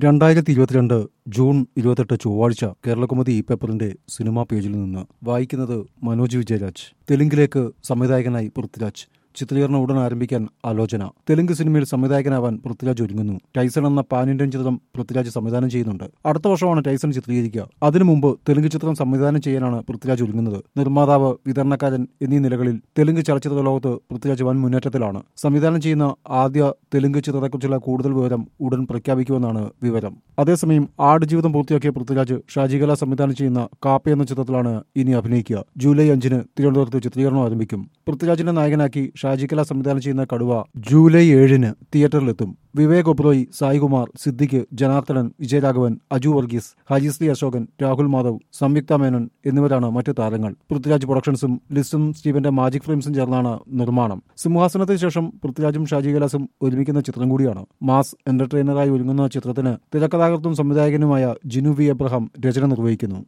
രണ്ടായിരത്തി ഇരുപത്തിരണ്ട് ജൂൺ ഇരുപത്തെട്ട് ചൊവ്വാഴ്ച കേരളകുമതി ഈ പേപ്പറിന്റെ സിനിമാ പേജിൽ നിന്ന് വായിക്കുന്നത് മനോജ് വിജയരാജ് തെലുങ്കിലേക്ക് സംവിധായകനായി പൃഥ്വിരാജ് ചിത്രീകരണം ഉടൻ ആരംഭിക്കാൻ ആലോചന തെലുങ്ക് സിനിമയിൽ സംവിധായകനാവാൻ പൃഥ്വിരാജ് ഒരുങ്ങുന്നു ടൈസൺ എന്ന പാൻ ഇന്ത്യൻ ചിത്രം പൃഥ്വിരാജ് സംവിധാനം ചെയ്യുന്നുണ്ട് അടുത്ത വർഷമാണ് ടൈസൺ ചിത്രീകരിക്കുക അതിനു മുമ്പ് തെലുങ്ക് ചിത്രം സംവിധാനം ചെയ്യാനാണ് പൃഥ്വിരാജ് ഒരുങ്ങുന്നത് നിർമ്മാതാവ് വിതരണക്കാരൻ എന്നീ നിലകളിൽ തെലുങ്ക് ചലച്ചിത്ര ലോകത്ത് പൃഥ്വിരാജ് വൻ മുന്നേറ്റത്തിലാണ് സംവിധാനം ചെയ്യുന്ന ആദ്യ തെലുങ്ക് ചിത്രത്തെക്കുറിച്ചുള്ള കൂടുതൽ വിവരം ഉടൻ പ്രഖ്യാപിക്കുമെന്നാണ് വിവരം അതേസമയം ആടുജീവിതം പൂർത്തിയാക്കിയ പൃഥ്വിരാജ് ഷാജികല സംവിധാനം ചെയ്യുന്ന കാപ്പ എന്ന ചിത്രത്തിലാണ് ഇനി അഭിനയിക്കുക ജൂലൈ അഞ്ചിന് തിരുവനന്തപുരത്ത് ചിത്രീകരണം ആരംഭിക്കും പൃഥ്വിരാജിനെ നായകനാക്കി ഷാജികല സംവിധാനം ചെയ്യുന്ന കടുവ ജൂലൈ ഏഴിന് തിയേറ്ററിലെത്തും വിവേക് ഒബ്രോയി സായികുമാർ സിദ്ദിഖ് ജനാർദ്ദനൻ വിജയരാഘവൻ അജു വർഗീസ് ഹരിശ്രീ അശോകൻ രാഹുൽ മാധവ് സംയുക്ത മേനൻ എന്നിവരാണ് മറ്റു താരങ്ങൾ പൃഥ്വിരാജ് പ്രൊഡക്ഷൻസും ലിസ്റ്റും സ്റ്റീവന്റെ മാജിക് ഫ്രെയിംസും ചേർന്നാണ് നിർമ്മാണം സിംഹാസനത്തിന് ശേഷം പൃഥ്വിരാജും ഷാജി കൈലാസും ഒരുമിക്കുന്ന ചിത്രം കൂടിയാണ് മാസ് എന്റർടൈനറായി ഒരുങ്ങുന്ന ചിത്രത്തിന് തിരക്കഥാകൃത്തും സംവിധായകനുമായ ജിനു വി എബ്രഹാം രചന നിർവഹിക്കുന്നു